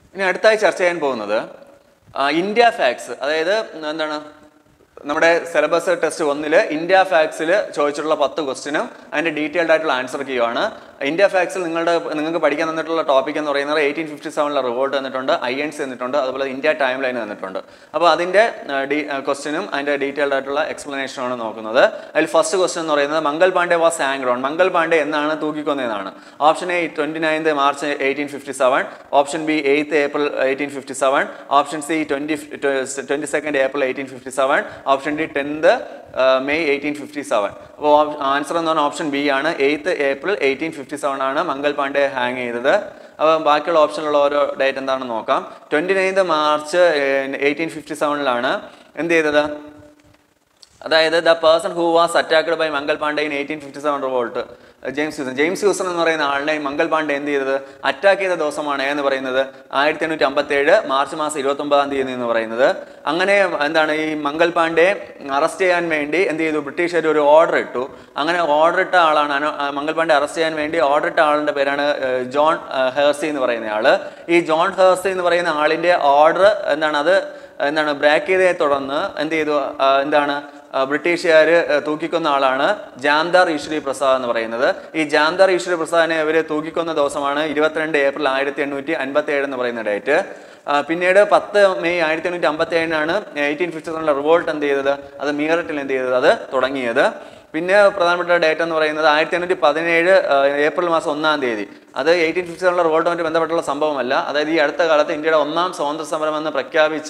ഇനി അടുത്തായി ചർച്ച ചെയ്യാൻ പോകുന്നത് ആ, ഇന്ത്യ ഫാക്സ് അതായത് എന്താണ് നമ്മുടെ സിലബസ് ടെസ്റ്റ് ഒന്നില് ഇന്ത്യ ഫാക്സിൽ ചോദിച്ചിട്ടുള്ള പത്ത് ക്വസ്റ്റിനും അതിന്റെ ഡീറ്റെയിൽഡ് ആയിട്ടുള്ള ആൻസർ ചെയ്യുവാണ് ഇന്ത്യ ഫാക്സിൽ നിങ്ങളുടെ നിങ്ങൾക്ക് പഠിക്കാൻ തന്നിട്ടുള്ള ടോപ്പിക് എന്ന് പറയുന്നത് എയ്റ്റീൻ ഫിഫ്റ്റി സെവനിലെ റിവോർട്ട് തന്നിട്ടുണ്ട് ഐ എൻ സി തന്നിട്ടുണ്ട് അതുപോലെ ഇന്ത്യ ടൈം ലൈൻ തന്നിട്ടുണ്ട് അപ്പോൾ അതിന്റെ ക്വസ്റ്റിനും അതിന്റെ ഡീറ്റെയിൽഡ് ആയിട്ടുള്ള explanation ആണ് നോക്കുന്നത് അതിൽ ഫസ്റ്റ് ക്വസ്റ്റൻ എന്ന് പറയുന്നത് Mangal Pandey was hanged on Mangal Pandey എന്നാണ് തൂക്കിക്കൊന്നതെന്നാണ് option A twenty ninth March eighteen fifty seven option B eighth April eighteen fifty seven option C twenty twenty second April eighteen fifty seven option D tenth May eighteen fifty seven അപ്പോൾ answer എന്ന് പറഞ്ഞാൽ option B ആണ് eighth April eighteen fifty seven ആണ് Mangal Pandey hang ചെയ്തത് അപ്പോൾ ബാക്കിയുള്ള ഓപ്ഷനിലുള്ള ഓരോ date എന്താണെന്ന് നോക്കാം twenty ninth March eighteen fifty സെവനിലാണ് എന്ത് ചെയ്തത് അതായത് the person who was attacked by Mangal Pandey in eighteen fifty seven revolt James Hewson James Hewson എന്ന് പറയുന്ന ആളിനെ മംഗൾ പാണ്ഡെ എന്ത് ചെയ്തത് അറ്റാക്ക് ചെയ്ത ദിവസമാണ് എന്ന് പറയുന്നത് ആയിരത്തി എണ്ണൂറ്റി അമ്പത്തി ഏഴ് മാർച്ച് മാസം ഇരുപത്തി ഒമ്പതാം തീയതി എന്ന് പറയുന്നത് അങ്ങനെ എന്താണ് ഈ മംഗൾ പാണ്ഡെ അറസ്റ്റ് ചെയ്യാൻ വേണ്ടി എന്ത് ചെയ്തു ബ്രിട്ടീഷുകാർ ഒരു ഓർഡർ ഇട്ടു അങ്ങനെ ഓർഡർ ഇട്ട ആളാണ് അനു- ആ, മംഗൾ പാണ്ഡെ അറസ്റ്റ് ചെയ്യാൻ വേണ്ടി ഓർഡർ ഇട്ട ആളിന്റെ പേരാണ് ഏഹ്, ജോൺ ഏഹ്, ഹേഴ്സി എന്ന് പറയുന്ന ആള് ഈ ജോൺ ഹേഴ്സി എന്ന് പറയുന്ന ആളിന്റെ ഓർഡർ എന്താണ് അത് എന്താണ് ബ്രേക്ക് ചെയ്തതിനെ തുടർന്ന് എന്ത് ചെയ്തു ആ, എന്താണ് ബ്രിട്ടീഷുകാർ തൂക്കിക്കൊന്ന ആളാണ് ജാംദാർ ഈശ്വരി പ്രസാദ് എന്ന് പറയുന്നത് ഈ ജാംദാർ ഈശ്വരി പ്രസാദിനെ ഇവർ തൂക്കിക്കൊന്ന ദിവസമാണ് ഇരുപത്തിരണ്ട് ഏപ്രിൽ ആയിരത്തി എണ്ണൂറ്റി അൻപത്തി ഏഴ് എന്ന് പറയുന്ന ഡേറ്റ് ആ, പിന്നീട് പത്ത് മെയ് ആയിരത്തി എണ്ണൂറ്റി അമ്പത്തി ഏഴിനാണ് എയ്റ്റീൻ ഫിഫ്റ്റി സെവനിലെ റിവോൾട്ട് എന്ത് ചെയ്തത് അത് മീററ്റിൽ എന്ത് ചെയ്തത് അത് തുടങ്ങിയത് പിന്നെ പ്രധാനപ്പെട്ട ഡേറ്റ് എന്ന് പറയുന്നത് ആയിരത്തി എണ്ണൂറ്റി പതിനേഴ് ഏപ്രിൽ മാസം ഒന്നാം തീയതി അത് എയ്റ്റീൻ ഫിഫ്റ്റി സെവനിലെ റിവോൾട്ടുമായിട്ട് ബന്ധപ്പെട്ടുള്ള സംഭവമല്ല അതായത് ഈ അടുത്ത കാലത്ത് ഇന്ത്യയുടെ ഒന്നാം സ്വാതന്ത്ര്യ സമരം എന്ന് പ്രഖ്യാപിച്ച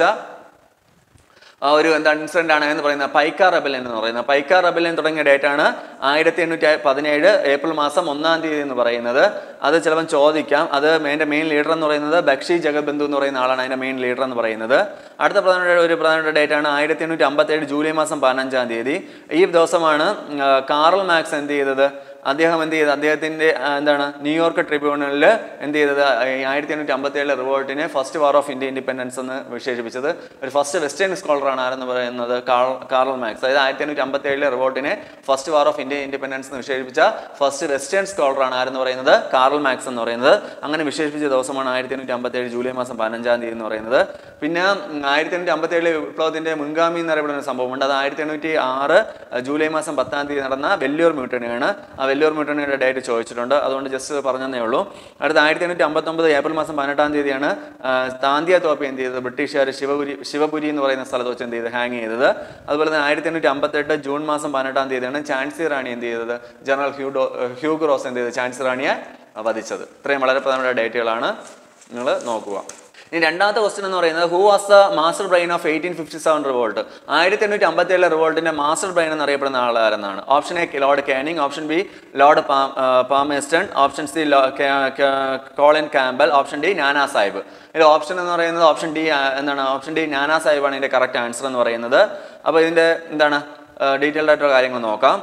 ആ ഒരു എന്താണ് ഇൻസിഡന്റ് ആണ് എന്ന് പറയുന്നത് പൈക്ക റബലിയൻ എന്ന് പറയുന്നത് പൈക്ക റബലിയൻ തുടങ്ങിയ ഡേറ്റ് ആണ് ആയിരത്തി എണ്ണൂറ്റി പതിനേഴ് ഏപ്രിൽ മാസം ഒന്നാം തീയതി എന്ന് പറയുന്നത് അത് ചിലപ്പം ചോദിക്കാം അത് അതിന്റെ മെയിൻ ലീഡർ എന്ന് പറയുന്നത് ബക്ഷി ജഗബന്ധു എന്ന് പറയുന്ന ആളാണ് അതിന്റെ മെയിൻ ലീഡർ എന്ന് പറയുന്നത് അടുത്ത പ്രധാനപ്പെട്ട ഒരു പ്രധാനപ്പെട്ട ഡേറ്റ് ആണ് ആയിരത്തി എണ്ണൂറ്റി അമ്പത്തി ഏഴ് ജൂലൈ മാസം പതിനഞ്ചാം തീയതി ഈ ദിവസമാണ് ഉം, ആ, കാറൽ മാക്സ് എന്ത് ചെയ്തത് അദ്ദേഹം എന്ത് ചെയ്തത് അദ്ദേഹത്തിന്റെ ആ, എന്താണ് ന്യൂയോർക്ക് ട്രിബ്യൂണലിൽ എന്ത് ചെയ്തത് ആയിരത്തി എണ്ണൂറ്റി അമ്പത്തി ഏഴിലെ റിവോൾട്ടിനെ first war of India independence എന്ന് വിശേഷിപ്പിച്ചത് ഒരു ഫസ്റ്റ് വെസ്റ്റേൺ സ്കോളറാണ് ആരെന്ന് പറയുന്നത് കാൾ- കാർൽ മാക്സ് അതായത് ആയിരത്തി എണ്ണൂറ്റി അമ്പത്തി ഏഴിലെ റിവോൾട്ടിനെ first war of India independence എന്ന് വിശേഷിപ്പിച്ച ഫസ്റ്റ് വെസ്റ്റേൺ സ്കോളറാണ് ആരെന്ന് പറയുന്നത് കാർൽ മാക്സ് എന്ന് പറയുന്നത് അങ്ങനെ വിശേഷിപ്പിച്ച ദിവസമാണ് ആയിരത്തി എണ്ണൂറ്റി അമ്പത്തി ഏഴ് ജൂലൈ മാസം പതിനഞ്ചാം തീയതി എന്ന് പറയുന്നത് പിന്നെ ഉം, ആയിരത്തി എണ്ണൂറ്റി അമ്പത്തി ഏഴിലെ വിപ്ലവത്തിന്റെ മുൻഗാമി എന്നറിയപ്പെടുന്ന ഒരു സംഭവമുണ്ട് അത് ആയിരത്തി എണ്ണൂറ്റി ആറ് ജൂലൈ മാസം പത്താം തീയതി നടന്ന വെല്ലൂർ മ്യൂട്ടണിയാണ് ആ വെല്ലൂർ മ്യൂട്ടണിയുടെ ഡേറ്റ് ചോദിച്ചിട്ടുണ്ട് അതുകൊണ്ട് ജസ്റ്റ് പറഞ്ഞതേ ഉള്ളൂ അടുത്ത ആയിരത്തി എണ്ണൂറ്റി അമ്പത്തൊമ്പത് ഏപ്രിൽ മാസം പതിനെട്ടാം തീയതിയാണ് ആ, താന്തിയ തോപ്പി എന്ത് ചെയ്തത് ബ്രിട്ടീഷുകാർ ശിവപുരി ശിവപുരി എന്ന് പറയുന്ന സ്ഥലത്ത് വെച്ച് എന്ത് ചെയ്ത് ഹാങ് ചെയ്തത് അതുപോലെ തന്നെ ആയിരത്തി എണ്ണൂറ്റി അമ്പത്തെട്ട് ജൂൺ മാസം പതിനെട്ടാം തീയതിയാണ് ചാൻസി റാണി എന്ത് ചെയ്തത് ജനറൽ ഹ്യൂഡോ ഹ്യൂഗ് റോസ് എന്ത് ചെയ്തത് ചാൻസി റാണിയെ വധിച്ചത് ഇത്രയും വളരെ പ്രധാനപ്പെട്ട ഡേറ്റുകളാണ് നിങ്ങൾ നോക്കുക ഇനി രണ്ടാമത്തെ ക്വസ്റ്റ്യൻ എന്ന് പറയുന്നത് who was the master brain of eighteen fifty seven revolt ആയിരത്തി എണ്ണൂറ്റി അമ്പത്തി ഏഴിലെ റിവോൾട്ടിന്റെ മാസ്റ്റർ ബ്രെയിൻ എന്നറിയപ്പെടുന്ന ആളാരെന്നാണ് option A lord Canning option B lord Palmerston option C Colin Campbell option D Nana Sahib ഇതിൽ ഓപ്ഷൻ എന്ന് പറയുന്നത് ഓപ്ഷൻ ഡി എന്താണ് ഓപ്ഷൻ ഡി നാനാ സാഹിബാണ് ഇതിന്റെ കറക്റ്റ് ആൻസർ എന്ന് പറയുന്നത് അപ്പോൾ ഇതിന്റെ എന്താണ് ഡീറ്റെയിൽഡ് ആയിട്ടുള്ള കാര്യങ്ങൾ നോക്കാം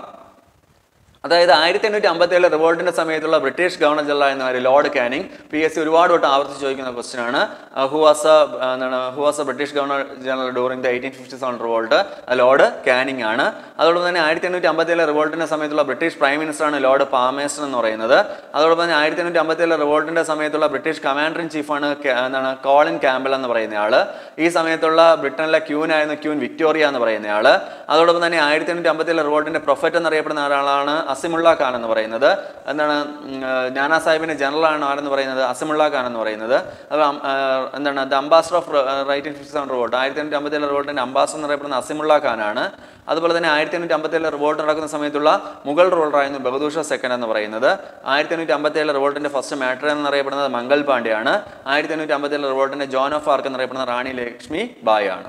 അതായത് ആയിരത്തി എണ്ണൂറ്റി അമ്പത്തി ഏഴിലെ റിവോൾട്ടിന്റെ സമയത്തുള്ള ബ്രിട്ടീഷ് ഗവർണർ ജനറൽ എന്ന ഒരു lord Canning P S C ഒരുപാട് വട്ടം ആവർത്തിച്ച് ചോദിക്കുന്ന ക്വസ്റ്റ്യൻ ആണ് ഹു വാസ് എന്താണ് who was a British governor general during the eighteen fifty seven revolt lord Canning ആണ് അതോടൊപ്പം തന്നെ ആയിരത്തി എണ്ണൂറ്റി അമ്പത്തി ഏഴിലെ റിവോൾട്ടിന്റെ സമയത്തുള്ള ബ്രിട്ടീഷ് പ്രൈം മിനിസ്റ്റർ ആണ് ലോർഡ് പാമേസ്റ്റർ എന്ന് പറയുന്നത് അതോടൊപ്പം തന്നെ ആയിരത്തി എണ്ണൂറ്റി അമ്പത്തി ഏഴിലെ റിവോൾട്ടിന്റെ സമയത്തുള്ള ബ്രിട്ടീഷ് കമാൻഡർ ഇൻ ചീഫാണ് എന്താണ് കോളിൻ ക്യാമ്പൽ എന്ന് പറയുന്ന ആള് ഈ സമയത്തുള്ള ബ്രിട്ടനിലെ ക്യൂൻ ആയിരുന്ന ക്യൂൻ വിക്ടോറിയ എന്ന് പറയുന്ന ആള് അതോടൊപ്പം തന്നെ ആയിരത്തി എണ്ണൂറ്റി അമ്പത്തി ഏഴിലെ റിവോൾട്ടിന്റെ പ്രൊഫറ്റ് എന്നറിയപ്പെടുന്ന ഒരാളാണ് അസിമുള്ള ഖാൻ എന്ന് പറയുന്നത് എന്താണ് ഉം, ആ, നാനാ സാഹിബിന്റെ ജനറൽ ആണ് ആരെന്ന് പറയുന്നത് അസിമുള്ള ഖാൻ എന്ന് പറയുന്നത് അത് അം- ആ, എന്താണ് the ambassador of right in fifty seven revolt ആയിരത്തി എണ്ണൂറ്റി അമ്പത്തി ഏഴിലെ റിവോൾട്ടിന്റെ അംബാസഡർ എന്നറിയപ്പെടുന്ന അസിമുള്ള ഖാനാണ് അതുപോലെ തന്നെ ആയിരത്തി എണ്ണൂറ്റി അമ്പത്തി ഏഴിലെ റിവോൾട്ട് നടക്കുന്ന സമയത്തുള്ള മുഗൾ റൂളറായിരുന്നു ബഹദൂർ ഷാ സെക്കൻഡ് എന്ന് പറയുന്നത് ആയിരത്തി എണ്ണൂറ്റി അമ്പത്തി ഏഴിലെ റിവോൾട്ടിന്റെ ഫസ്റ്റ് മാറ്റർ എന്നറിയപ്പെടുന്നത് മംഗൾ പാണ്ഡെയാണ് ആയിരത്തി എണ്ണൂറ്റി അമ്പത്തി ഏഴിലെ റിവോൾട്ടിന്റെ ജോൺ ഓഫ് ആർക്ക് എന്നറിയപ്പെടുന്ന റാണി ലക്ഷ്മി ബായ് ആണ്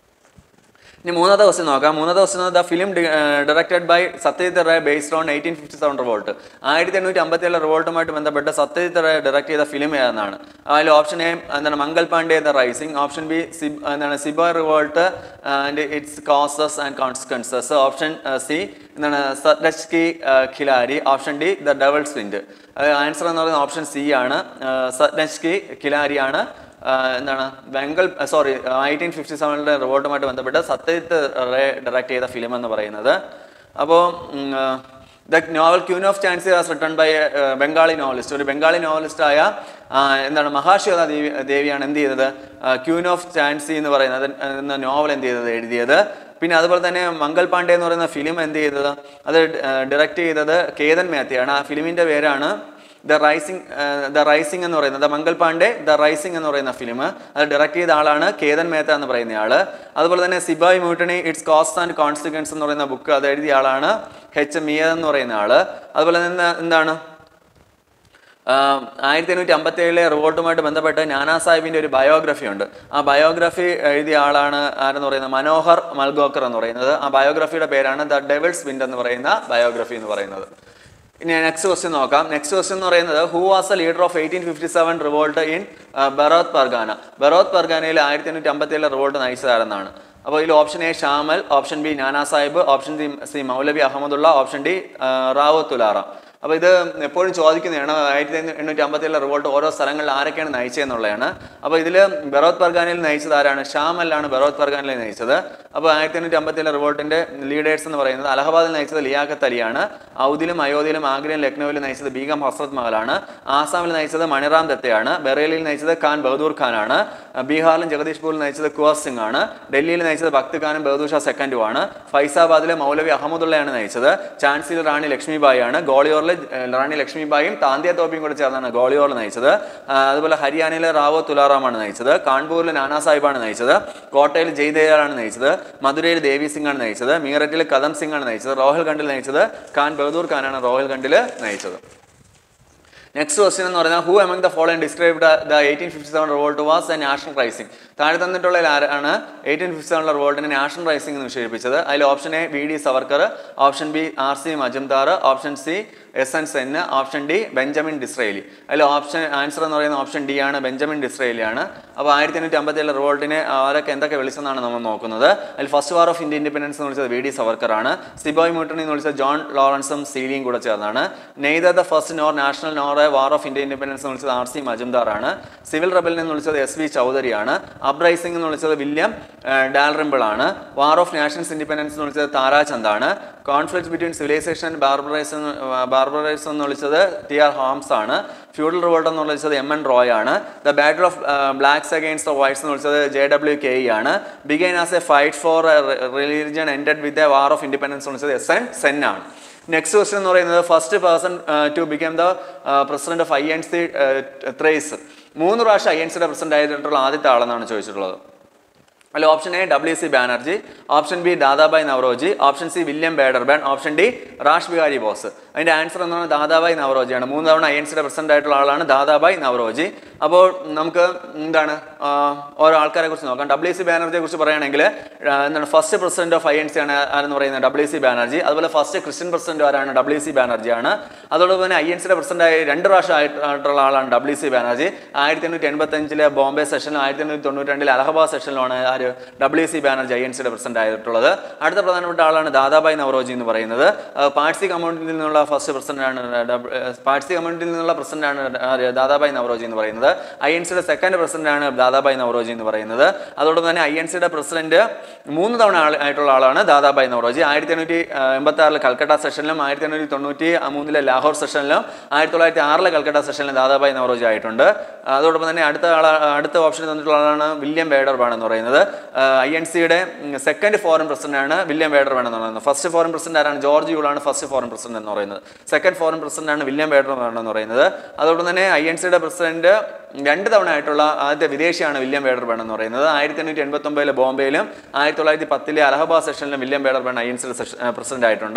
ഇനി മൂന്നാമത്തെ ക്വസ്റ്റ്യൻ നോക്കാം മൂന്നാമത്തെ question the film directed by Satyajit Ray based on eighteen fifty seven revolt ആയിരത്തി എണ്ണൂറ്റി അമ്പത്തി ഏഴ് റിവോൾട്ടുമായിട്ട് ബന്ധപ്പെട്ട് സത്യജിത് റേ ഡയറക്ട് ചെയ്ത ഫിലിം ഏതെന്നാണ് അതിൽ ഓപ്ഷൻ എ എന്താണ് Mangal Pandey the rising option B സിബ് എന്താണ് sepoy revolt and its causes and consequences option C എന്താണ് Shatranj ki Khilari option D the doubles wind answer എന്ന് പറയുന്നത് ഓപ്ഷൻ സി ആണ് സത്ലജ്കി ഖിലാരിയാണ് ആഹ് എന്താണ് ബംഗൾ സോറി എയ്റ്റീൻ ഫിഫ്റ്റി സെവനിലെ റിവോൾട്ടുമായിട്ട് ബന്ധപ്പെട്ട് സത്യജിത്ത് റേ ഡയറക്റ്റ് ചെയ്ത ഫിലിം എന്ന് പറയുന്നത് അപ്പോൾ the novel queen of Jhansi was written by Bengali novelist ഒരു ബംഗാളി നോവലിസ്റ്റായ എന്താണ് മഹാശ്വേത ദേവി ദേവിയാണ് എന്ത് ചെയ്തത് ക്യൂൻ ഓഫ് ചാൻസി എന്ന് പറയുന്നത് എന്ന നോവൽ എന്ത് ചെയ്തത് എഴുതിയത് പിന്നെ അതുപോലെ തന്നെ മംഗൾ പാണ്ഡെ എന്ന് പറയുന്ന ഫിലിം എന്ത് ചെയ്തത് അത് ഡയറക്റ്റ് ചെയ്തത് കേതൻ മേത്തയാണ് ആ ഫിലിമിൻ്റെ പേരാണ് ദ റൈസിംഗ് ദ റൈസിംഗ് എന്ന് പറയുന്നത് മംഗൾ പാണ്ഡെ ദ റൈസിംഗ് എന്ന് പറയുന്ന ഫിലിം അത് ഡയറക്റ്റ് ചെയ്ത ആളാണ് കേതൻ മേത്ത എന്ന് പറയുന്ന ആള് അതുപോലെ തന്നെ sepoy mutiny its cost and consequence എന്ന് പറയുന്ന ബുക്ക് അത് എഴുതിയ ആളാണ് ഹെച്ച് മിയ എന്ന് പറയുന്ന ആള് അതുപോലെ തന്നെ എന്താണ് ആയിരത്തി എണ്ണൂറ്റി അമ്പത്തി ഏഴിലെ റിവോൾട്ടുമായിട്ട് ബന്ധപ്പെട്ട് നാനാ സാഹിബിന്റെ ഒരു ബയോഗ്രഫി ഉണ്ട് ആ ബയോഗ്രഫി എഴുതിയ ആളാണ് ആരെന്ന് പറയുന്നത് മനോഹർ മൽഗോക്കർ എന്ന് പറയുന്നത് ആ ബയോഗ്രഫിയുടെ പേരാണ് ദ ഡെവിൾസ് വിൻഡ് എന്ന് പറയുന്ന ബയോഗ്രഫി എന്ന് പറയുന്നത് ഇനി നെക്സ്റ്റ് ക്വസ്റ്റ്യൻ നോക്കാം നെക്സ്റ്റ് ക്വസ്റ്റ്യൻ എന്ന് പറയുന്നത് who was a leader of eighteen fifty seven revolt in Baraut Pargana Baraut പർഗാനയിൽ ആയിരത്തി എണ്ണൂറ്റി അമ്പത്തി ഏഴിലെ റിവോൾട്ട് നയിച്ചതാരെന്നാണ് അപ്പോൾ ഇതിൽ option A Shahmal option B Nana Sahib option C C Maulavi Ahmadullah option D Rawat Tularam അപ്പോൾ ഇത് എപ്പോഴും ചോദിക്കുന്നതാണ് ആയിരത്തി എണ്ണൂറ്റി അമ്പത്തിയേഴിലെ റിവോൾട്ട് ഓരോ സ്ഥലങ്ങളിൽ ആരൊക്കെയാണ് നയിച്ചതെന്നുള്ളതാണ് അപ്പോൾ ഇതിൽ ബറോത്ത് പർഗാനയിൽ നയിച്ചത് ആരാണ് ഷാമല്ലാണ് ബറോത്ത് പർഗാനയിൽ നയിച്ചത് അപ്പോൾ ആയിരത്തി എണ്ണൂറ്റി അമ്പത്തിയേഴിലെ റിവോൾട്ടിന്റെ ലീഡേഴ്സ് എന്ന് പറയുന്നത് അലഹബാദിൽ നയിച്ചത് ലിയാഖത്ത് അലിയാണ് ഔദിലും അയോധ്യയിലും ആഗ്രയിലും ലക്നൌവിലും നയിച്ചത് ബീഗം ഹസ്രത് മഹലാണ് ആസാമിൽ നയിച്ചത് മണിറാം ദത്തയാണ് ബറേലിയിൽ നയിച്ചത് ഖാൻ ബഹദൂർ ഖാനാണ് ബീഹാറിലും ജഗദീഷ്പൂരിൽ നയിച്ചത് കുവർ സിംഗ് ആണ് ഡൽഹിയിൽ നയിച്ചത് ഭക്ത് ഖാനും ബഹദൂർ ഷാ സെക്കൻഡുമാണ് ഫൈസാബാദിലെ മൗലവി അഹമ്മദുള്ളയാണ് നയിച്ചത് ചാൻസിലർ റാണി ലക്ഷ്മിബായി ആണ് ഗോളിയോറിലെ റാണി ലക്ഷ്മിബായും താന്തിയ തോപ്പിയും കൂടെ ചേർന്നാണ് ഗോളിയോറിൽ നയിച്ചത് അതുപോലെ ഹരിയാനയിലെ റാവോ തുലാറാമാണ് നയിച്ചത് കാൺപൂരിലെ നാനാ സാഹിബാണ് നയിച്ചത് കോട്ടയിൽ ജയ്ദേയാണ് നയിച്ചത് മധുരയിൽ ദേവി സിംഗ് ആണ് നയിച്ചത് മീററ്റിൽ കദം സിംഗ് ആണ് നയിച്ചത് റോഹൽഖണ്ഡിൽ നയിച്ചത് ഖാൻ ബഹദൂർ ഖാനാണ് റോഹൽഖണ്ഡിൽ നയിച്ചത് നെക്സ്റ്റ് ക്വസ്റ്റ്യൻ എന്ന് പറഞ്ഞാൽ who among the following described the eighteen fifty seven revolt was a national rising താഴെ തന്നിട്ടുള്ള ആരാണ് എയ്റ്റീൻ ഫിഫ്റ്റി സെവനിലെ റിവോൾട്ടിനെ നാഷണൽ റൈസിംഗ് എന്ന് വിശേഷിപ്പിച്ചത് അതിൽ option A V D Savarkar option B R C Majumdar option C S N Sen option D Benjamin Disraeli അതിൽ option answer എന്ന് പറയുന്ന ഓപ്ഷൻ ഡി ആണ് ബെഞ്ചമിൻ ഡിസ്രേലിയാണ് അപ്പോൾ ആയിരത്തി എണ്ണൂറ്റി അമ്പത്തി ഏഴ് റിവോൾട്ടിനെ ആരൊക്കെ എന്തൊക്കെ വിളിച്ചെന്നാണ് നമ്മൾ നോക്കുന്നത് അതിൽ first war of India independence എന്ന് വിളിച്ചത് വി ഡി സവർക്കർ ആണ് സിബോയ് മ്യൂട്ടണി എന്ന് വിളിച്ചത് ജോൺ ലോറൻസും സീലിയും കൂടെ ചേർന്നാണ് neither the first nor national nor war of India independence എന്ന് വിളിച്ചത് ആർ സി മജുംദാർ ആണ് സിവിൽ റബലിനെ എന്ന് വിളിച്ചത് എസ് വി ചൗധരിയാണ് അപ്രൈസിംഗ് എന്ന് വിളിച്ചത് വില്യം ഡാൽറിംബിൾ ആണ് വാർ ഓഫ് നാഷൻസ് ഇൻഡിപെൻഡൻസ് എന്ന് വിളിച്ചത് താരാചന്ദ് ആണ് conflict between civilisation barbarise barbarise എന്ന് വിളിച്ചത് ടി ആർ ഹോംസ് ആണ് ഫ്യൂഡൽ റിവോൾട്ട് എന്ന് വിളിച്ചത് എം എൻ റോയ് ആണ് the battle of blacks against the whites എന്ന് വിളിച്ചത് ജെ ഡബ്ല്യു കെ ആണ് began as a fight for religion ended with a war of independence എന്ന് വിളിച്ചത് എസ് എൻ സെൻ ആണ് നെക്സ്റ്റ് ക്വസ്റ്റ്യൻ എന്ന് പറയുന്നത് first person to become the president of I N C thrice മൂന്ന് പ്രാവശ്യം ഐ എൻ സിയുടെ president ആയിട്ടുള്ള ആദ്യത്തെ ആളെന്നാണ് ചോദിച്ചിട്ടുള്ളത് അല്ല option A W C Banerjee option B Dadabhai Naoroji option C William Wedderburn option D Rash Behari Bose അതിന്റെ ആൻസർ എന്ന് പറയുന്നത് ദാദാബായ് നവറോജിയാണ് മൂന്ന് തവണ ഐ എൻ സിയുടെ പ്രസിഡന്റ് ആയിട്ടുള്ള ആളാണ് ദാദാബായ് നവറോജി അപ്പോൾ നമുക്ക് എന്താണ് ഓരോ ആൾക്കാരെ കുറിച്ച് നോക്കാം ഡബ്ല്യു സി ബാനർജിയെ കുറിച്ച് പറയുകയാണെങ്കിൽ എന്താണ് first president of I N C ആണ് ആരെന്ന് പറയുന്നത് ഡബ്ല്യു സി ബാനർജി അതുപോലെ ഫസ്റ്റ് ക്രിസ്ത്യൻ പ്രസിഡന്റ് ആരാണ് ഡബ്ല്യു സി ബാനർജി ആണ് അതോടൊപ്പം തന്നെ ഐ എൻ സിയുടെ പ്രസിഡന്റ് ആയി രണ്ട് പ്രാവശ്യം ആയിട്ടുള്ള ആളാണ് ഡബ്ല്യു സി ബാനർജി ആയിരത്തി എണ്ണൂറ്റി എൺപത്തി അഞ്ചിലെ ബോംബെ സെഷനിലും ആയിരത്തി എണ്ണൂറ്റി തൊണ്ണൂറ്റി രണ്ടിലെ അലഹബാദ് സെഷനിലുമാണ് ആര് W C Banerjee I N സിയുടെ പ്രസിഡന്റ് ആയിട്ടുള്ളത് അടുത്ത പ്രധാനപ്പെട്ട ആളാണ് ദാദാബായ് നവറോജി എന്ന് പറയുന്നത് പാഴ്സി കമ്മ്യൂണിറ്റിയിൽ നിന്നുള്ള ഫസ്റ്റ് പ്രസിഡന്റ് ആണ് പാഴ്സി കമ്മ്യൂണിറ്റിയിൽ നിന്നുള്ള പ്രസിഡന്റ് ആണ് ആര് ദാദാബായ് നവറോജി എന്ന് പറയുന്നത് ഐ എൻ സിയുടെ സെക്കൻഡ് പ്രസിഡന്റ് ആണ് ദാദാബായ് നവറോജി എന്ന് പറയുന്നത് അതോടൊപ്പം തന്നെ ഐ എൻ സിയുടെ പ്രസിഡന്റ് മൂന്ന് തവണ ആൾ ആയിട്ടുള്ള ആളാണ് ദാദാബായ് നവറോജി ആയിരത്തി എണ്ണൂറ്റി എൺപത്തി ആറിലെ കൽക്കട്ട സെഷനിലും ആയിരത്തി എണ്ണൂറ്റി തൊണ്ണൂറ്റി മൂന്നിലെ ലാഹോർ സെഷനിലും ആയിരത്തി തൊള്ളായിരത്തി ആറിലെ കൽക്കട്ട സെഷനിലും ദാദാബായ് നവറോജി ആയിട്ടുണ്ട് അതോടൊപ്പം തന്നെ അടുത്ത ആള അടുത്ത ഓപ്ഷൻ തന്നിട്ടുള്ള ആളാണ് വില്യം ബേഡർബാൺ എന്ന് പറയുന്നത് ഐ എൻ സിയുടെ സെക്കൻഡ് ഫോറിൻ പ്രസിഡന്റ് ആണ് വില്യം ബേഡർബാൺ എന്ന് പറയുന്നത് ഫസ്റ്റ് ഫോറിൻ പ്രസിഡന്റ് ആരാണ് ജോർജ് യൂളാണ് ഫസ്റ്റ് ഫോറിൻ പ്രസിഡന്റ് എന്ന് പറയുന്നത് സെക്കൻഡ് ഫോറിൻ പ്രസിഡന്റ് ആണ് വില്യം ബേഡർബാൺ എന്ന് പറയുന്നത് അതോടൊപ്പം തന്നെ ഐ എൻ സിയുടെ പ്രസിഡന്റ് രണ്ട് തവണ ആയിട്ടുള്ള ആദ്യത്തെ വിദേശിയാണ് വില്യം ബേഡർബാൺ എന്ന് പറയുന്നത് ആയിരത്തി എണ്ണൂറ്റി എൺപത്തി ഒമ്പതിലെ ബോംബെയിലും ആയിരത്തി തൊള്ളായിരത്തി പത്തിലെ അലഹബാദ് സെഷനിലും വില്യം ബേഡർബാൺ ഐ എൻ സിയുടെ പ്രസിഡന്റ് ആയിട്ടുണ്ട്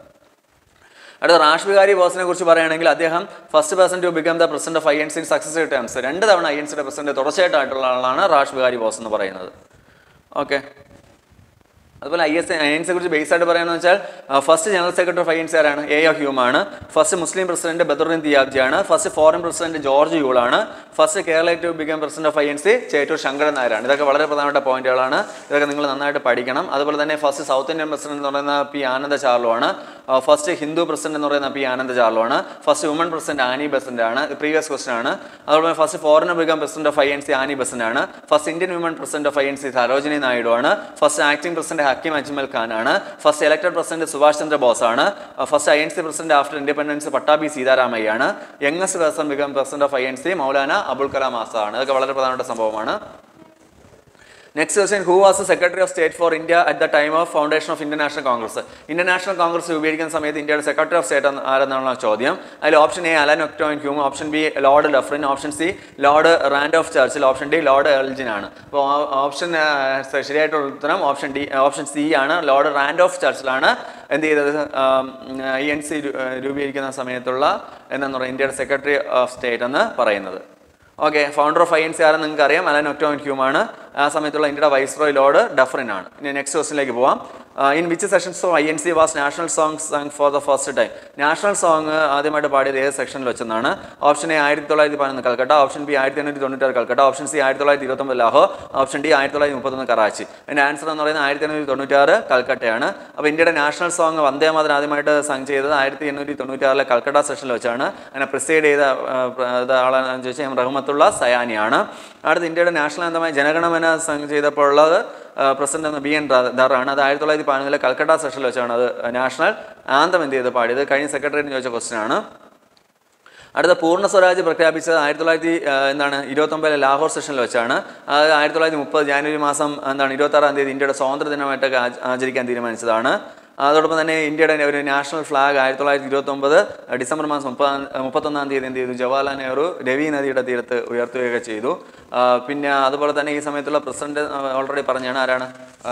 അടുത്ത റാഷ് ബിഹാരി ബോസിനെ കുറിച്ച് പറയുകയാണെങ്കിൽ അദ്ദേഹം first person to become the president of I N C successive terms രണ്ട് തവണ ഐ എൻ സിയുടെ പ്രസിഡന്റ് തുടർച്ചയായിട്ടുള്ള ആളാണ് റാഷ് ബിഹാരി ബോസ് എന്ന് പറയുന്നത് ഓക്കെ അതുപോലെ ഐ എസ് ഐ എൻ സിയെ കുറിച്ച് ബേസ് ആയിട്ട് പറയുന്നത് വെച്ചാൽ first general secretary of I N C ആരാണ് എ ഒ ഹ്യൂം ആണ് first Muslim president Badruddin Tyabji ആണ് first foreign president George Yule ആണ് first Kerala to become president of I N C Chettur Sankaran നായരാണ് ഇതൊക്കെ വളരെ പ്രധാനപ്പെട്ട പോയിന്റുകളാണ് ഇതൊക്കെ നിങ്ങൾ നന്നായിട്ട് പഠിക്കണം അതുപോലെ തന്നെ ഫസ്റ്റ് സൗത്ത് ഇന്ത്യൻ പ്രസിഡന്റ് എന്ന് പറയുന്ന പി ആനന്ദ ചാർലു ആണ് ഫസ്റ്റ് ഹിന്ദു പ്രസിഡന്റ് എന്ന് പറയുന്ന പി ആനന്ദ ചാർലു ആണ് first woman president Annie Besant ആണ് പ്രീവിയസ് ക്വസ്റ്റൻ ആണ് അതുപോലെ first foreigner become president of I N C Annie Besant ആണ് first Indian woman president of I N C Sarojini Naidu ആണ് first acting president Hakim Ajmal Khan ആണ് first elected president Subhash Chandra Bose ആണ് first I N C president after independence Pattabhi സീതാരാമയ്യാണ് youngest person become president of I N C Maulana Abul Kalam ആസാദാണ് ഇതൊക്കെ വളരെ പ്രധാനപ്പെട്ട സംഭവമാണ് next question who was secretary of state for India at the time of foundation of Indian National Congress Indian National Congress രൂപീകരിക്കുന്ന സമയത്ത് ഇന്ത്യയുടെ secretary of state ആരെന്നാണ് ചോദ്യം അതിൽ option A Allan Octavian Hume option B Lord Dufferin option C Lord Randolph Churchill option D Lord Elgin ആണ് അപ്പോൾ option ശരിയായിട്ടുള്ള ഉത്തരം ഓപ്ഷൻ ഡി ഓപ്ഷൻ സി ആണ് ലോർഡ് റാൻഡ് ഓഫ് ചർച്ചിലാണ് എന്ത് ചെയ്തത് ഐ എൻ സി രൂപീകരിക്കുന്ന സമയത്തുള്ള എന്താണെന്ന് പറയുക ഇന്ത്യയുടെ സെക്രട്ടറി ഓഫ് സ്റ്റേറ്റ് എന്ന് പറയുന്നത് okay founder of I N C ആരെന്ന് നിങ്ങൾക്ക് അറിയാം അലൻ ഒക്ടോൺ ഹ്യൂം ആണ് ആ സമയത്തുള്ള ഇന്ത്യയുടെ വൈസ്രോയ് ലോർഡ് ഡഫറിൻ ആണ് ഇനി നെക്സ്റ്റ് ക്വസ്റ്റിലേക്ക് പോവാം in which sessions of I N C was national song sung for the first time national song ആദ്യമായിട്ട് പാടിയത് ഏത് സെക്ഷനിൽ വെച്ചെന്നാണ് ഓപ്ഷൻ എ ആയിരത്തി തൊള്ളായിരത്തി പതിനൊന്ന് കൽക്കട്ട ഓപ്ഷൻ ബി ആയിരത്തി എണ്ണൂറ്റി തൊണ്ണൂറ്റാറ് കൽക്കട്ട ഓപ്ഷൻ സി ആയിരത്തി തൊള്ളായിരത്തി ഇരുപത്തൊമ്പത് ലാഹോർ ഓപ്ഷൻ ഡി ആയിരത്തി തൊള്ളായിരത്തി മുപ്പത്തൊന്ന് കറാച്ചി അതിൻ്റെ ആൻസർ എന്ന് പറയുന്നത് ആയിരത്തി എണ്ണൂറ്റി തൊണ്ണൂറ്റാറ് കൽക്കട്ടയാണ് അപ്പോൾ ഇന്ത്യയുടെ നാഷണൽ സോങ് വന്ദേ മാതരം ആദ്യമായിട്ട് സങ് ചെയ്തത് ആയിരത്തി എണ്ണൂറ്റി തൊണ്ണൂറ്റാറിലെ കൽക്കട്ട സെഷനിൽ വെച്ചാണ് അതിനെ പ്രിസൈഡ് ചെയ്ത ആ, പ്ര- ഇത് ആളാണെന്ന് ചോദിച്ചാൽ എം റഹ്മത്തുള്ള സയാനിയാണ് അടുത്ത് ഇന്ത്യയുടെ നാഷണൽ അന്തമായ ജനഗണമന സങ് ചെയ്തപ്പോൾ ഉള്ളത് പ്രസിഡന്റ് എന്ന ബി എൻ ദറാണ് അത് ആയിരത്തി തൊള്ളായിരത്തി പതിനൊന്നിലെ കൽക്കട്ട സെഷനിൽ വെച്ചാണ് അത് നാഷണൽ ആന്തം എന്ത് ചെയ്ത് പാടിയത് കഴിഞ്ഞ സെക്രട്ടറിന് ചോദിച്ച ക്വസ്റ്റ്യൻ ആണ് അടുത്ത പൂർണ്ണ സ്വരാജ് പ്രഖ്യാപിച്ചത് ആയിരത്തി തൊള്ളായിരത്തി ആ, എന്താണ് ഇരുപത്തൊമ്പതിലെ ലാഹോർ സെഷനിൽ വെച്ചാണ് അത് ആയിരത്തി തൊള്ളായിരത്തി മുപ്പത് ജാനുവരി മാസം എന്താണ് ഇരുപത്താറാം തീയതി ഇന്ത്യയുടെ സ്വാതന്ത്ര്യ ദിനമായിട്ടൊക്കെ ആച- ആചരിക്കാൻ തീരുമാനിച്ചതാണ് അതോടൊപ്പം തന്നെ ഇന്ത്യയുടെ ഒരു നാഷണൽ ഫ്ലാഗ് ആയിരത്തി തൊള്ളായിരത്തി ഇരുപത്തൊമ്പത് ഡിസംബർ മാസം മുപ്പതാം മുപ്പത്തൊന്നാം തീയതി എന്ത് ചെയ്തു ജവഹർലാൽ നെഹ്റു രവി നദിയുടെ തീരത്ത് ഉയർത്തുകയൊക്കെ ചെയ്തു ആ, പിന്നെ അതുപോലെ തന്നെ ഈ സമയത്തുള്ള പ്രസിഡന്റ് ഓൾറെഡി പറഞ്ഞാണ് ആരാണ്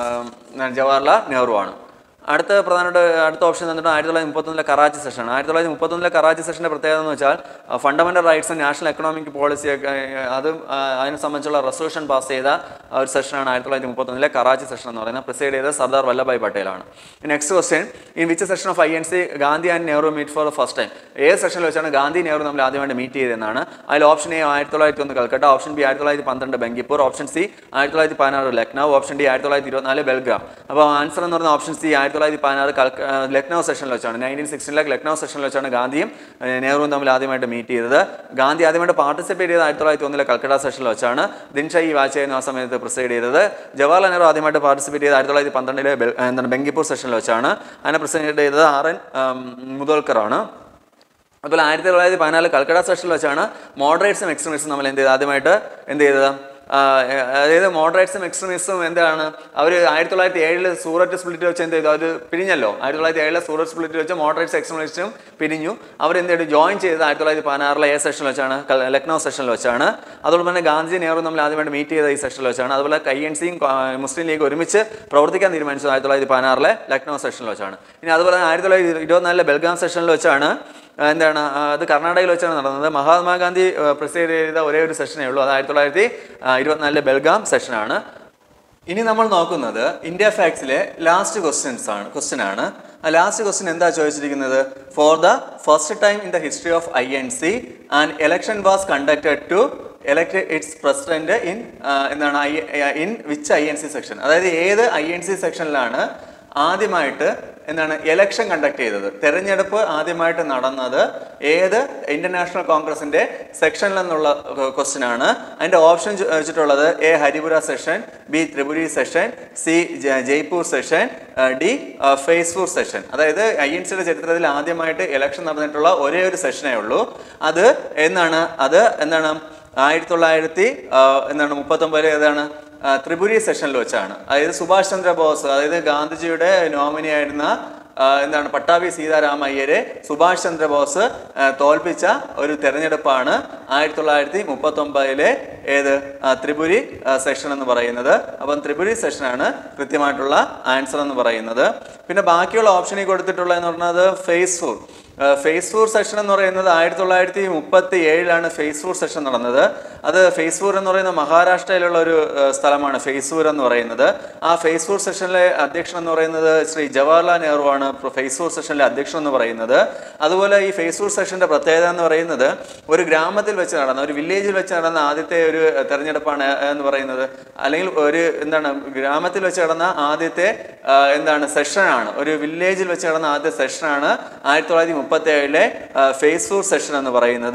ആ, ജവഹർലാൽ നെഹ്റു ആണ് അടുത്ത പ്രധാനമായിട്ട് അടുത്ത ഓപ്ഷൻ തന്നിട്ട് ആയിരത്തി തൊള്ളായിരത്തി മുപ്പത്തൊന്നിലെ കറാച്ചി സെഷൻ ആയിരത്തി തൊള്ളായിരത്തി മുപ്പത്തൊന്നിലെ കറാച്ചി സെഷൻ്റെ പ്രത്യേകത എന്ന് വെച്ചാൽ fundamental rights national economic policy ഒക്കെ ആ, അതും ആ, അതിനെ സംബന്ധിച്ചുള്ള റെസൊല്യൂഷൻ പാസ് ചെയ്ത ആ ഒരു സെഷനാണ് ആയിരത്തി തൊള്ളായിരത്തി മുപ്പത്തൊന്നിലെ കറാച്ചി സെഷൻ എന്ന് പറയുന്നത് പ്രിസൈഡ് ചെയ്തത് സർദാർ വല്ലഭായ് പട്ടേലാണ് next question in which session of I N C Gandhi and Nehru meet for the first time ഏത് സെഷനിൽ വെച്ചാണ് ഗാന്ധി നെഹ്റു തമ്മിൽ ആദ്യമായിട്ട് മീറ്റ് ചെയ്തതെന്നാണ് അതിൽ ഓപ്ഷൻ എ ആയിരത്തി തൊള്ളായിരത്തി ഒന്ന് കൽക്കട്ട ഓപ്ഷൻ ബി ആയിരത്തി തൊള്ളായിരത്തി പന്ത്രണ്ട് ബംഗിപ്പൂർ ഓപ്ഷൻ സി ആയിരത്തി തൊള്ളായിരത്തി പതിനാറ് ലക്നൗ ഓപ്ഷൻ ഡി ആയിരത്തി തൊള്ളായിരത്തി ഇരുപത്തിനാല് ബെൽഗ്രാം അപ്പോൾ ആൻസർ എന്ന് പറയുന്നത് ഓപ്ഷൻ സി ആയിരത്തി തൊള്ളായിരത്തി പതിനാറ് കൽക്ക ആ, ലക്നൗ സെഷനിൽ വെച്ചാണ് നയൻറ്റീൻ സിക്സ്റ്റീനിലെ ലക്നൗ സെഷനിൽ വെച്ചാണ് ഗാന്ധിയും ആ, നെഹ്റുവും തമ്മിൽ ആദ്യമായിട്ട് മീറ്റ് ചെയ്തത് ഗാന്ധി ആദ്യമായിട്ട് പാർട്ടിസിപ്പേറ്റ് ചെയ്തത് ആയിരത്തി തൊള്ളായിരത്തി ഒന്നിലെ കൽക്കട്ട സെഷനിൽ വെച്ചാണ് ദിൻഷായി വാജ്പേയി ആ സമയത്ത് പ്രൊസൈഡ് ചെയ്തത് ജവഹർലാൽ നെഹ്റു ആദ്യമായിട്ട് പാർട്ടിസിപ്പേറ്റ് ചെയ്തത് ആയിരത്തി തൊള്ളായിരത്തി പന്ത്രണ്ടിലെ ബെൽ- ആ, എന്താണ് ബംഗിപ്പൂർ സെഷനിൽ വെച്ചാണ് അതിനെ പ്രൊസൈഡ് ചെയ്തത് ആർ എൻ മുതോൽക്കറാണ് അതുപോലെ ആയിരത്തി തൊള്ളായിരത്തി പതിനാല് കൽക്കട്ട സെഷനിൽ വെച്ചാണ് മോഡറേറ്റ്സും എക്സ്ട്രീമിസ്റ്റും നമ്മൾ എന്ത് ചെയ്തത് ആദ്യമായിട്ട് എന്ത് ചെയ്തത് ആ, അതായത് മോഡറേറ്റ്സും എക്സ്ട്രീമിസ്റ്റും എന്താണ് അവർ ആയിരത്തി തൊള്ളായിരത്തി ഏഴില് സൂററ്റ് സ്പ്ലിറ്റ് വെച്ച് എന്ത് ചെയ്തു അത് പിരിഞ്ഞല്ലോ ആയിരത്തി തൊള്ളായിരത്തി ഏഴിലെ സൂററ്റ് സ്പ്ലിറ്റ് വെച്ച് മോഡറേറ്റ്സ് എക്സ്ട്രീമിസ്റ്റും പിരിഞ്ഞു അവർ എന്ത് ചെയ്തു ജോയിൻ ചെയ്തത് ആയിരത്തി തൊള്ളായിരത്തി പതിനാറിലെ എ സെഷനിൽ വെച്ചാണ് കൽ- ലക്നൗ സെഷനിൽ വെച്ചാണ് അതോടൊപ്പം തന്നെ ഗാന്ധി നെഹ്റു തമ്മിൽ ആദ്യമായിട്ട് മീറ്റ് ചെയ്ത ഈ സെഷനിൽ വെച്ചാണ് അതുപോലെ ഐ എൻ സിയും മുസ്ലിം ലീഗ് ഒരുമിച്ച് പ്രവർത്തിക്കാൻ തീരുമാനിച്ചത് ആയിരത്തി തൊള്ളായിരത്തി പതിനാറിലെ ലക്നൗ സെഷനിൽ വെച്ചാണ് ഇനി അതുപോലെ തന്നെ ആയിരത്തി തൊള്ളായിരത്തി ഇരുപത്തിനാലിലെ ബെൽഗാം സെഷനിൽ വെച്ചാണ് ആ, എന്താണ് ആ, അത് കർണാടകയിൽ വെച്ചാണ് നടന്നത് മഹാത്മാഗാന്ധി പ്രസിഡന്റ് ചെയ്ത ഒരേ ഒരു സെഷനേ ഉള്ളൂ അത് ആയിരത്തി തൊള്ളായിരത്തി ഇരുപത്തിനാലിലെ ബെൽഗാം സെഷനാണ് ഇനി നമ്മൾ നോക്കുന്നത് ഇന്ത്യ ഫാക്സിലെ ലാസ്റ്റ് ക്വസ്റ്റ്യൻസ് ആണ് ക്വസ്റ്റ്യൻ ആണ് ആ ലാസ്റ്റ് ക്വസ്റ്റ്യൻ എന്താ ചോദിച്ചിരിക്കുന്നത് for the first time in the history of I N C and election was conducted to elect its president in എന്താണ് I in which I N C section അതായത് ഏത് I N C സെക്ഷനിലാണ് ആദ്യമായിട്ട് എന്താണ് election conduct ചെയ്തത് തെരഞ്ഞെടുപ്പ് ആദ്യമായിട്ട് നടന്നത് ഏത് ഇന്ത്യൻ നാഷണൽ കോൺഗ്രസിന്റെ സെക്ഷനിൽ നിന്നുള്ള ക്വസ്റ്റ്യൻ ആണ് അതിന്റെ ഓപ്ഷൻ വെച്ചിട്ടുള്ളത് A Haripura session B Tripuri session C Jaipur session D Faizpur session അതായത് ഐ എൻ സിയുടെ ചരിത്രത്തിൽ ആദ്യമായിട്ട് ഇലക്ഷൻ നടന്നിട്ടുള്ള ഒരേ ഒരു സെഷനേ ഉള്ളൂ അത് എന്നാണ് അത് എന്താണ് ആയിരത്തി തൊള്ളായിരത്തി ആ, എന്താണ് മുപ്പത്തൊമ്പതിൽ ഏതാണ് ആ, ത്രിപുരി സെഷനിൽ വെച്ചാണ് അതായത് സുഭാഷ് ചന്ദ്ര ബോസ് അതായത് ഗാന്ധിജിയുടെ നോമിനി ആയിരുന്ന ആ, എന്താണ് പട്ടാഭി സീതാരാമയ്യരെ സുഭാഷ് ചന്ദ്രബോസ് ആ, തോൽപ്പിച്ച ഒരു തെരഞ്ഞെടുപ്പാണ് ആയിരത്തി തൊള്ളായിരത്തി മുപ്പത്തി ഒമ്പതിലെ ഏത് ആ, ത്രിപുരി ആ, സെഷൻ എന്ന് പറയുന്നത് അപ്പം ത്രിപുരി സെഷനാണ് കൃത്യമായിട്ടുള്ള ആൻസർ എന്ന് പറയുന്നത് പിന്നെ ബാക്കിയുള്ള ഓപ്ഷനിൽ കൊടുത്തിട്ടുള്ള എന്ന് പറയുന്നത് Faizpur Faizpur session എന്ന് പറയുന്നത് ആയിരത്തി തൊള്ളായിരത്തി മുപ്പത്തി ഏഴിലാണ് ഫേസ് ഫോർ സെഷൻ നടന്നത് അത് ഫേസ് ഫോർ എന്ന് പറയുന്ന മഹാരാഷ്ട്രയിലുള്ള ഒരു ആ, സ്ഥലമാണ് ഫേസ് ഫോർ എന്ന് പറയുന്നത് ആ ഫേസ് ഫോർ സെഷനിലെ അധ്യക്ഷൻ എന്ന് പറയുന്നത് ശ്രീ ജവഹർലാൽ നെഹ്റു ആണ് ഫേസ് ഫോർ സെഷനിലെ അധ്യക്ഷൻ എന്ന് പറയുന്നത് അതുപോലെ ഈ ഫേസ് ഫോർ സെഷന്റെ പ്രത്യേകത എന്ന് പറയുന്നത് ഒരു ഗ്രാമത്തിൽ വെച്ച് നടന്ന ഒരു വില്ലേജിൽ വെച്ച് നടന്ന ആദ്യത്തെ ഒരു തെരഞ്ഞെടുപ്പാണ് എന്ന് പറയുന്നത് അല്ലെങ്കിൽ ഒരു എന്താണ് ഗ്രാമത്തിൽ വെച്ച് നടന്ന ആദ്യത്തെ ആ, എന്താണ് സെഷനാണ് ഒരു വില്ലേജിൽ വെച്ച് നടന്ന ആദ്യ സെഷനാണ് ആയിരത്തി തൊള്ളായിരത്തി മുപ്പത്തി ഏഴിലെ ഫേസ് ഫോർ സെഷൻ എന്ന് പറയുന്നത്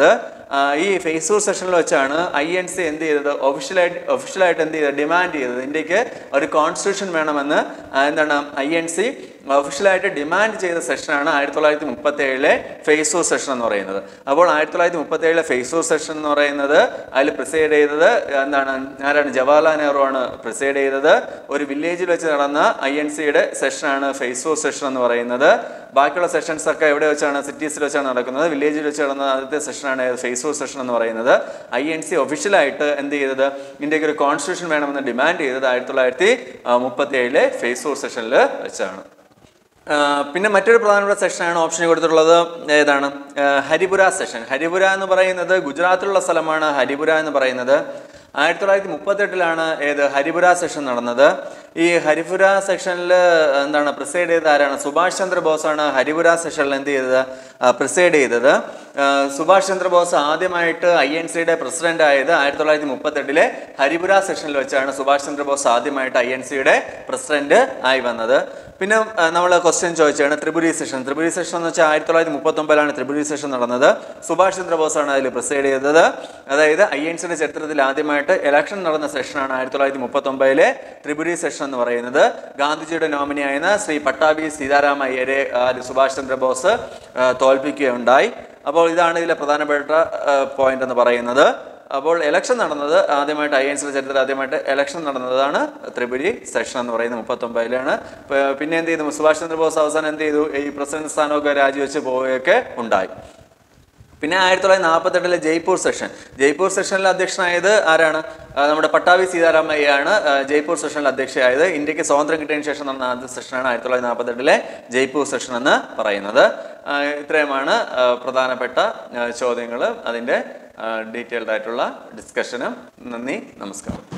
ആ, ഈ ഫേസ്ബുക്ക് സെഷനിൽ വെച്ചാണ് ഐ എൻ സി എന്ത് ചെയ്തത് ഒഫീഷ്യലായിട്ട് ഒഫീഷ്യലായിട്ട് എന്ത് ചെയ്തത് ഡിമാൻഡ് ചെയ്തത് ഇന്ത്യക്ക് ഒരു കോൺസ്റ്റിറ്റ്യൂഷൻ വേണമെന്ന് ആ, എന്താണ് ഐ എൻ സി ഒഫീഷ്യലായിട്ട് ഡിമാൻഡ് ചെയ്ത സെഷനാണ് ആയിരത്തി തൊള്ളായിരത്തി മുപ്പത്തി ഏഴിലെ ഫേസ്ബുക്ക് സെഷൻ എന്ന് പറയുന്നത് അപ്പോൾ ആയിരത്തി തൊള്ളായിരത്തി മുപ്പത്തി ഏഴിലെ ഫേസ്ബുക്ക് സെഷൻ എന്ന് പറയുന്നത് അതിൽ പ്രിസൈഡ് ചെയ്തത് എന്താണ് ആരാണ് ജവഹർലാൽ നെഹ്റു ആണ് പ്രിസൈഡ് ചെയ്തത് ഒരു വില്ലേജിൽ വെച്ച് നടന്ന ഐ എൻ സിയുടെ സെഷനാണ് ഫേസ്ബുക്ക് സെഷൻ എന്ന് പറയുന്നത് ബാക്കിയുള്ള സെഷൻസ് ഒക്കെ എവിടെ വെച്ചാണ് സിറ്റീസിൽ വെച്ചാണ് നടക്കുന്നത് വില്ലേജിൽ വെച്ച് നടന്ന ആദ്യത്തെ സെഷനാണ് ഫേസ്ബുക്ക് സെഷൻ എന്ന് പറയുന്നത് ഐ എൻ സി ഒഫീഷ്യലായിട്ട് എന്ത് ചെയ്തത് ഇന്ത്യക്ക് ഒരു കോൺസ്റ്റിറ്റ്യൂഷൻ വേണമെന്ന് ഡിമാൻഡ് ചെയ്തത് ആയിരത്തി തൊള്ളായിരത്തി മുപ്പത്തി ഏഴിലെ ഫേസ്ബുക്ക് സെഷനിൽ വെച്ചാണ് ആ, പിന്നെ മറ്റൊരു പ്രധാനപ്പെട്ട സെഷനാണ് ഓപ്ഷൻ കൊടുത്തിട്ടുള്ളത് ഏതാണ് ആ, ഹരിപുര സെഷൻ ഹരിപുര എന്ന് പറയുന്നത് ഗുജറാത്തിലുള്ള സ്ഥലമാണ് ഹരിപുര എന്ന് പറയുന്നത് ആയിരത്തി തൊള്ളായിരത്തി മുപ്പത്തെട്ടിലാണ് ഏത് ഹരിപുര സെഷൻ നടന്നത് ഈ ഹരിപുര സെഷനിൽ എന്താണ് പ്രിസൈഡ് ചെയ്ത ആരാണ് സുഭാഷ് ചന്ദ്ര ബോസാണ് ഹരിപുര സെഷനിൽ എന്ത് ചെയ്തത് പ്രിസൈഡ് ചെയ്തത് ആ, സുഭാഷ് ചന്ദ്രബോസ് ആദ്യമായിട്ട് ഐ എൻ സിയുടെ പ്രസിഡന്റ് ആയത് ആയിരത്തി തൊള്ളായിരത്തി മുപ്പത്തെട്ടിലെ ഹരിപുര സെഷനിൽ വെച്ചാണ് സുഭാഷ് ചന്ദ്രബോസ് ആദ്യമായിട്ട് ഐ എൻ സിയുടെ പ്രസിഡന്റ് ആയി വന്നത് പിന്നെ നമ്മൾ ക്വസ്റ്റ്യൻ ചോദിച്ചാണ് ത്രിപുരി സെഷൻ ത്രിപുരി സെഷൻ എന്ന് വെച്ചാൽ ആയിരത്തി തൊള്ളായിരത്തി മുപ്പത്തൊമ്പതിലാണ് ത്രിപുരി സെഷൻ നടന്നത് സുഭാഷ് ചന്ദ്രബോസാണ് അതിൽ പ്രിസൈഡ് ചെയ്തത് അതായത് ഐ എൻ സിയുടെ ചരിത്രത്തിൽ ആദ്യമായിട്ട് ഇലക്ഷൻ നടന്ന സെഷനാണ് ആയിരത്തി തൊള്ളായിരത്തി മുപ്പത്തൊമ്പതിലെ ത്രിപുരി സെഷൻ എന്ന് പറയുന്നത് ഗാന്ധിജിയുടെ നോമിനിയായിരുന്ന ശ്രീ പട്ടാഭി സീതാരാം അയ്യരെ ആ, സുഭാഷ് ചന്ദ്രബോസ് ആ, തോൽപ്പിക്കുകയുണ്ടായി അപ്പോൾ ഇതാണ് ഇതിലെ പ്രധാനപ്പെട്ട പോയിന്റ് എന്ന് പറയുന്നത് അപ്പോൾ ഇലക്ഷൻ നടന്നത് ആദ്യമായിട്ട് ഐ എൻ സിയുടെ ചരിത്രത്തിൽ ആദ്യമായിട്ട് ഇലക്ഷൻ നടന്നതാണ് ത്രിപുരി സെഷൻ എന്ന് പറയുന്നത് മുപ്പത്തൊമ്പതിലാണ് പ- പിന്നെ എന്ത് ചെയ്തു സുഭാഷ് ചന്ദ്രബോസ് അവസാനം എന്ത് ചെയ്തു ഈ പ്രസിഡന്റ് സ്ഥാനമൊക്കെ രാജിവെച്ച് പോവുകയൊക്കെ ഉണ്ടായി പിന്നെ ആയിരത്തി തൊള്ളായിരത്തി നാൽപ്പത്തെട്ടിലെ ജയ്പൂർ സെഷൻ ജയ്പൂർ സെഷനിൽ അധ്യക്ഷനായത് ആരാണ് ആ, നമ്മുടെ പട്ടാഭി സീതാരാമയ്യാണ് ആ, ജയ്പൂർ സെഷനിൽ അധ്യക്ഷയായത് ഇന്ത്യക്ക് സ്വാതന്ത്ര്യം കിട്ടിയതിന് ശേഷം നടന്ന ആദ്യ സെഷനാണ് ആയിരത്തി തൊള്ളായിരത്തി നാൽപ്പത്തെട്ടിലെ ജയ്പൂർ സെഷൻ എന്ന് പറയുന്നത് ആ, ഇത്രയുമാണ് ആ, പ്രധാനപ്പെട്ട ചോദ്യങ്ങൾ അതിൻ്റെ ഡീറ്റെയിൽഡ് ആയിട്ടുള്ള ഡിസ്കഷനും നന്ദി നമസ്കാരം